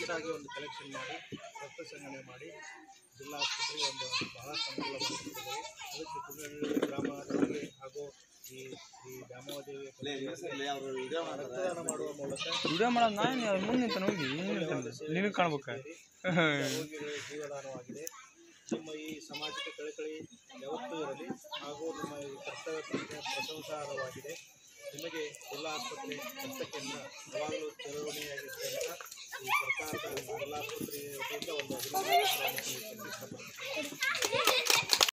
ಒಟ್ಟಾಗಿ ಒಂದು ಕಲೆಕ್ಷನ್ ಮಾಡಿ ರಕ್ತ ಸಂಗ್ರಹಣೆ ಮಾಡಿ ಜಿಲ್ಲಾ ಆಸ್ಪತ್ರೆಗೆ ಒಂದು ಬಹಳ ಅನುಕೂಲ ಮಾಡಿಕೊಟ್ಟಿದ್ದಾರೆ ಅದಕ್ಕೆ ಕುಂದನಹಳ್ಳಿ ಗ್ರಾಮದವರಿಗೆ ಹಾಗೂ ಈ ಈ ದ್ಯಾಮೋದೇವಿ ರಕ್ತದಾನ ಮಾಡುವ ಮೂಲಕ ವಿಡಿಯೋ ಮಾಡೋದು ನಾನು ಮುಂದೆ ನಿಂತ ಹೋಗಿ ಏನು ಹೇಳ್ತಾನೆ ನಿನಗೆ ಕಾಣ್ಬೇಕ ರೋಗಿಗಳ ಜೀವದಾನವಾಗಿದೆ ನಿಮ್ಮ ಈ ಸಾಮಾಜಿಕ ಕಳಕಳಿ ಯಾವತ್ತೂ ಇರಲಿ ಹಾಗೂ ನಿಮ್ಮ ಈ ಕರ್ತವ್ಯ ಪ್ರಜ್ಞೆ ಪ್ರಶಂಸಾರ್ಹವಾಗಿದೆ ನಿಮಗೆ ಜಿಲ್ಲಾ ಆಸ್ಪತ್ರೆ ಹಸ್ತಕ್ಕಿಂತ ಯಾವಾಗಲೂ ಚಳವಳಿಯಾಗಿರುತ್ತೆ ಅಂತ ಈ ಸರ್ಕಾರದ ಜಿಲ್ಲಾ ಆಸ್ಪತ್ರೆ ವತಿಯಿಂದ ಒಂದು ಅಭಿನಂದನೆ ಇಷ್ಟಪಡ್ತೀನಿ